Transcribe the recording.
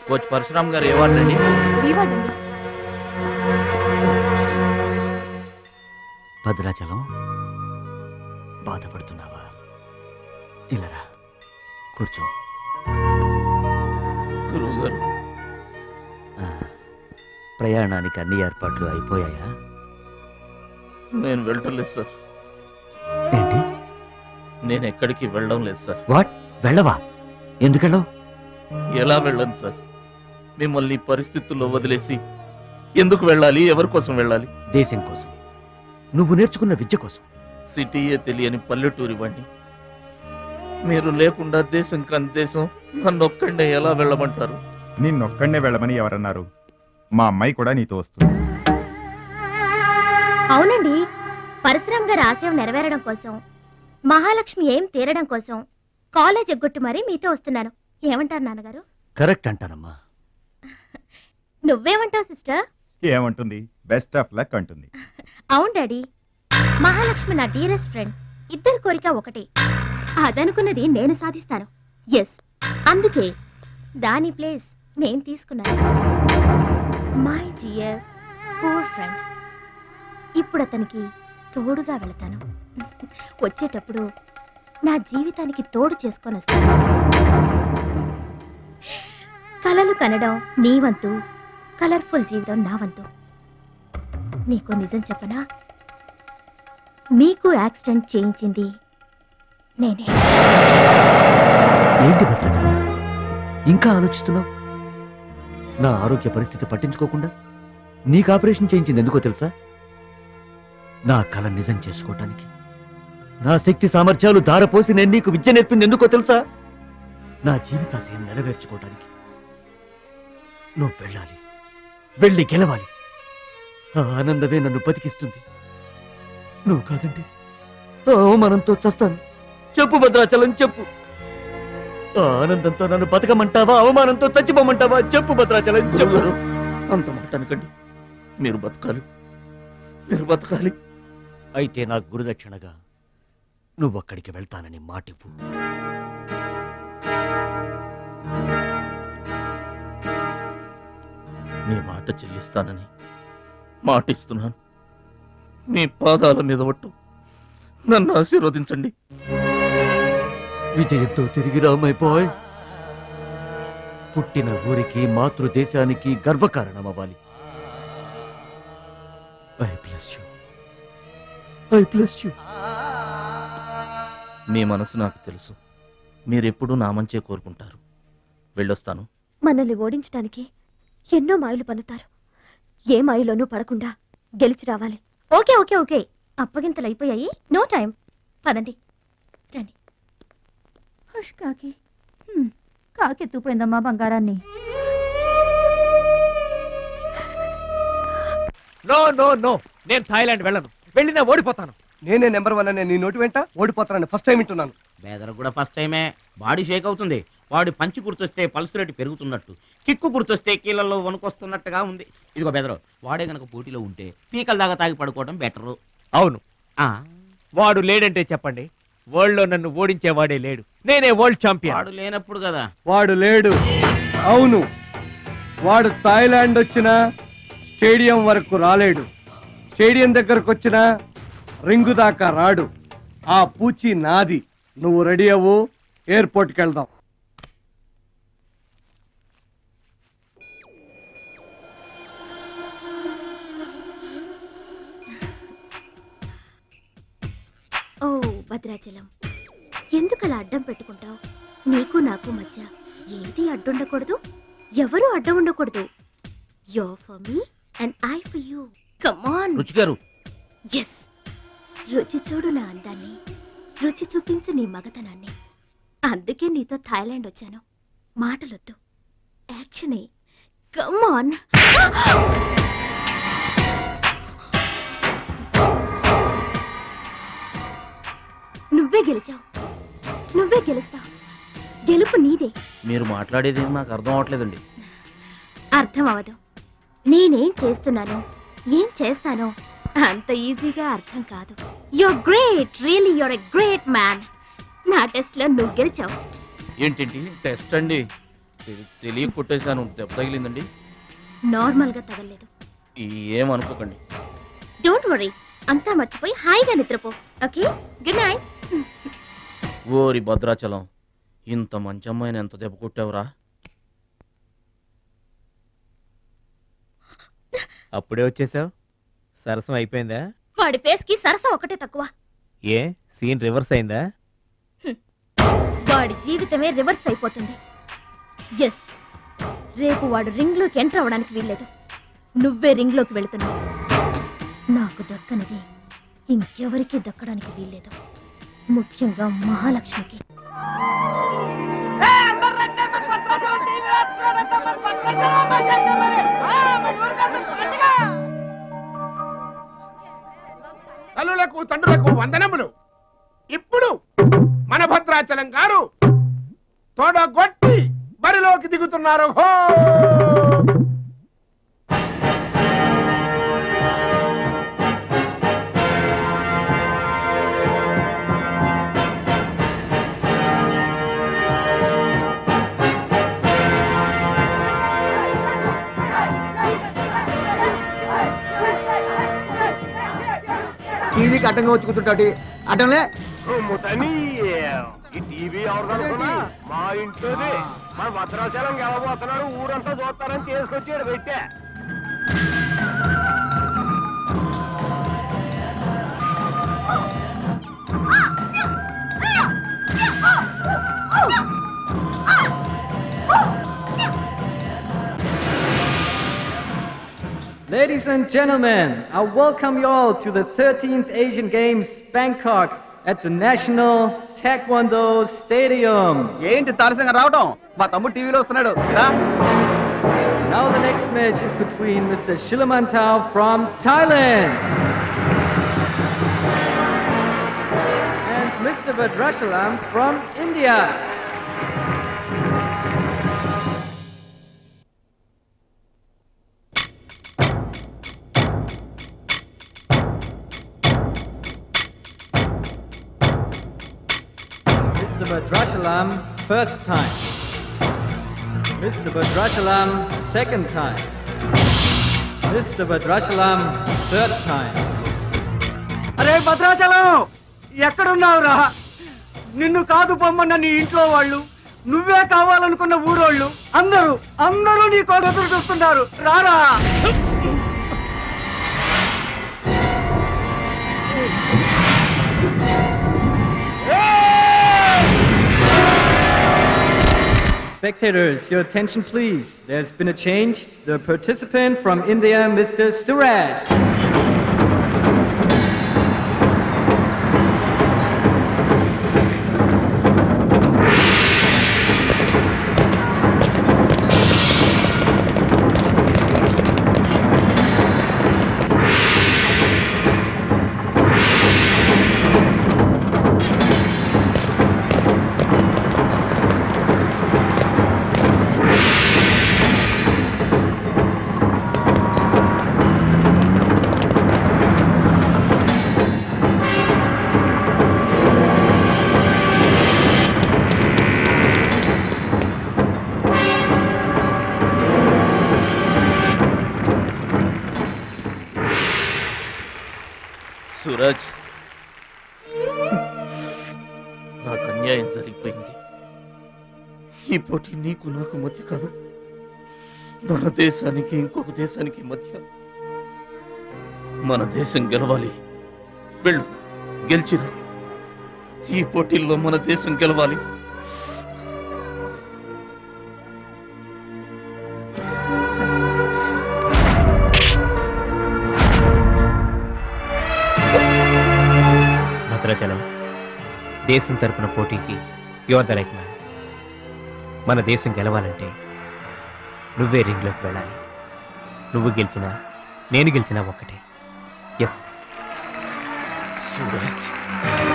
Coach Parashuram గారు ఏవాడండి వివాడండి భద్రాచలం బాధపడుతున్నావా ఇలారా కూర్చో గురువు గారు ఆ, ప్రయాణానికి అన్ని ఏర్పాట్లు అయిపోయాయా నేను వెళ్ళటం లేదు సార్ ఏంటి నేను ఎక్కడికి వెళ్ళడం లేదు సార్ వాట్ వెళ్ళవా ఎందుకెళ్ళవు ఎలా వెళ్ళను సార్ మిమ్మల్ని ఈ పరిస్థితుల్లో వదిలేసి ఎందుకు వెళ్ళాలి ఎవరి కోసం వెళ్ళాలి దేశం కోసం నువ్వు నేర్చుకున్న విద్య కోసం సిటీయే తెలియని పల్లెటూరి వాణ్ణి మీరు లేకుండా దేశం కాని దేశం నన్ను ఒక్కడే ఎలా వెళ్ళమంటారు నిన్నొక్కడే వెళ్ళమని ఎవరన్నారు మా అమ్మాయి కూడా నీతో వస్తుంది అవునండి పరశురామ్ గారి ఆశయం నెరవేరడం కోసం మహాలక్ష్మి ఏం తీరడం కోసం కాలేజ్ ఎగ్గొట్టు మరీ మీతో వస్తున్నాను ఏమంటారు నాన్నగారు కరెక్ట్ అంటానమ్మా నువ్వేమంటావు సిస్టర్ ఏమంటుంది బెస్ట్ ఆఫ్ లక్ అంటుంది అవును డాడీ మహాలక్ష్మి నా డియరెస్ట్ ఫ్రెండ్ ఇద్దరి కోరిక ఒకటే అదనుకున్నది నేను సాధిస్తాను ఎస్ అందుకే దాని ప్లేస్ నేను తీసుకున్నాను మై డియర్ పూర్ ఫ్రెండ్ ఇప్పుడు అతనికి తోడుగా వెళతాను వచ్చేటప్పుడు నా జీవితానికి తోడు చేసుకొని వస్తాను కలలు కనడం నీ వంతు కలర్ఫుల్ జీవితం నా వంతు నీకు నిజం చెప్పనా మీకు యాక్సిడెంట్ చేయించింది నేనే ఏంటి భద్రాచలం ఇంకా ఆలోచిస్తున్నావు నా ఆరోగ్య పరిస్థితి పట్టించుకోకుండా నీకు ఆపరేషన్ చేయించింది ఎందుకో తెలుసా నా కళ నిజం చేసుకోవటానికి నా శక్తి సామర్థ్యాలు ధారపోసి నేను నీకు విద్య నేర్పింది ఎందుకో తెలుసా నా జీవితాశయం నెరవేర్చుకోవటానికి నువ్వు వెళ్ళాలి వెళ్ళి గెలవాలి ఆ ఆనందమే నన్ను బతికిస్తుంది నువ్వు కాదండి ఆ అవమానంతో చస్తాను చెప్పు భద్రాచలం చెప్పు ఆ ఆనందంతో నన్ను బతకమంటావా అవమానంతో చచ్చిపోమంటావా చెప్పు భద్రాచలం చెప్పు గురుగారు అంత మాట అనకండి మీరు బతకాలి మీరు బతకాలి అయితే నా గురుదక్షిణగా నువ్వు అక్కడికి వెళ్తానని మాటివ్వు మీ మాట చెల్లిస్తానని మాటిస్తున్నాను మీ పాదాల మీద ఒట్టు నన్ను ఆశీర్వదించండి విజయంతో తిరిగి రామైపోయ్ పుట్టిన ఊరికి మాతృదేశానికి గర్వకారణమవ్వాలి I bless you I bless you మీ మనసు నాకు తెలుసు మీరెప్పుడూ నా మంచే కోరుకుంటారు వెళ్ళొస్తాను మనల్ని ఓడించడానికి ఎన్నో మాయలు పన్నుతారు ఏ మాయలోనూ పడకుండా గెలిచి రావాలి ఓకే ఓకే ఓకే అప్పగింతలు అయిపోయాయి నో టైం పదండి రండి హష్ కాకి హ్మ్, కాకెత్తుపోయిందమ్మా బంగారాన్ని నో నో నో నేను థాయిలాండ్ వెళ్ళను వెళ్ళినా ఓడిపోతాను నేనే నెంబర్ వన్ అనే నీ నోటి వెంట ఓడిపోతానని ఫస్ట్ టైం వింటున్నాను బేదర్ కూడా ఫస్ట్ టైమే బాడీ షేక్ అవుతుంది వాడి పంచి గుర్తొస్తే పల్స్ రేటు పెరుగుతున్నట్టు కిక్కు గుర్తొస్తే కీళ్ళల్లో వణుకొస్తున్నట్టుగా ఉంది ఇదిగో బెదరు వాడే గనక పోటీలో ఉంటే పీకల దాకా తాగి పడుకోవడం బెటరు అవును ఆ, వాడు లేడంటే చెప్పండి వరల్డ్ లో నన్ను ఓడించేవాడే లేడు నేనే వరల్డ్ ఛాంపియన్ వాడు లేనప్పుడు కదా వాడు లేడు అవును వాడు థాయిలాండ్ వచ్చినా స్టేడియం వరకు రాలేడు స్టేడియం దగ్గరకు వచ్చినా రింగు దాకా రాడు ఆ పూచి నాది నువ్వు రెడీ అవ్వు ఎయిర్పోర్ట్కి వెళ్దాం ఓ భద్రాచలం ఎందుకు అలా అడ్డం పెట్టుకుంటావు నీకు నాకు మధ్య ఏది అడ్డుండకూడదు ఎవరు అడ్డం ఉండకూడదు yo for me and I for you come on Ruchi గారు ఎస్ రుచి చూడు నా అందాన్ని రుచి చూపించు నీ మగతనాన్ని అందుకే నీతో థాయిలాండ్ వచ్చాను మాటలొద్దు యాక్షనే కమాన్ నువ్వే గెలిచావు నువ్వే గెలుస్తావు గెలుపు నీదే మీరు మాట్లాడేది నాకు అర్థం అవట్లేదండి అర్థం అవదు నేనేం చేస్తున్నానో ఏం చేస్తానో అంత ఈజీగా అర్థం కాదు you're great really you're a great man నా టెస్ట్ లో నువ్వు గెలిచావు ఏంటండి టెస్ట్ అండి తెలి- తెలియ కొట్టేశాను దెబ్బ తగిలిందండి నార్మల్ గా తగలేదు ఈ ఏం అనుకోకండి డోంట్ వరీ అంతా మర్చిపోయి హాయిగా నిద్రపో ఓకే గుడ్ నైట్ ఓరి భద్రాచలం ఇంత మంచి అమ్మాయిని ఎంత దెబ్బ కొట్టావురా అప్పుడే వచ్చేసావు సరసం అయిపోయిందా వాడి ఫేస్ కి సరసం ఒకటే తక్కువ ఏ సీన్ రివర్స్ అయిందా వాడి జీవితమే రివర్స్ అయిపోతుంది ఎస్ రేపు వాడు రింగ్ లోకి ఎంటర్ అవ్వడానికి వీల్లేదు నువ్వే రింగ్ లోకి వెళుతున్నావు నాకు దక్కనిది ఇంకెవరికి దక్కడానికి వీల్లేదు ముఖ్యంగా మహాలక్ష్మికి తల్లులకు తండ్రులకు వందనములు ఇప్పుడు మన భద్రాచలం గారు తోడగొట్టి బరిలోకి దిగుతున్నారు హో టీవీకి అడ్డంగా వచ్చి కూర్చుంటాడు అడ్డంలే ఈ టీవీ ఎవరు మా ఇంట్లోనే మన భద్రాచలం గెలబోతున్నాడు ఊరంతా చూస్తారని తీసుకొచ్చాడు పెట్టా Ladies and gentlemen, I welcome you all to the 13th Asian Games Bangkok at the National Taekwondo Stadium. ఏంటి తారసంగా రావటం మా తమ్ముడు టీవీలో వస్తున్నాడు రా. Now the next match is between Mr. Shilamantau from Thailand and Mr. Badrashalam from India. Mr. Badrashalam, first time. Mr. Badrashalam, second time. Mr. Badrashalam, third time. అరే భద్రాచలం ఎక్కడున్నావురా నిన్ను కాదు పొమ్మన్న నీ ఇంట్లో వాళ్ళు నువ్వే కావాలనుకున్న ఊరోళ్ళు అందరూ అందరూ నీ కోసం ఎదురు చూస్తున్నారు రారా Spectators, your attention please. There's been a change. The participant from India, Mr. Suraj. Suraj నాకు అన్యాయం జరిగిపోయింది ఈ పోటీ నీకు నాకు మధ్య కాదు మన దేశానికి ఇంకొక దేశానికి మధ్య మన దేశం గెలవాలి వెళ్ళు గెలిచిన ఈ పోటీల్లో మన దేశం గెలవాలి భద్రాచలం దేశం తరపున పోటీకి యువర్ ద రైట్ మ్యాన్ మన దేశం గెలవాలంటే నువ్వే రింగ్లోకి వెళ్ళాలి నువ్వు గెలిచినా నేను గెలిచినా ఒక్కటే ఎస్ సూరజ్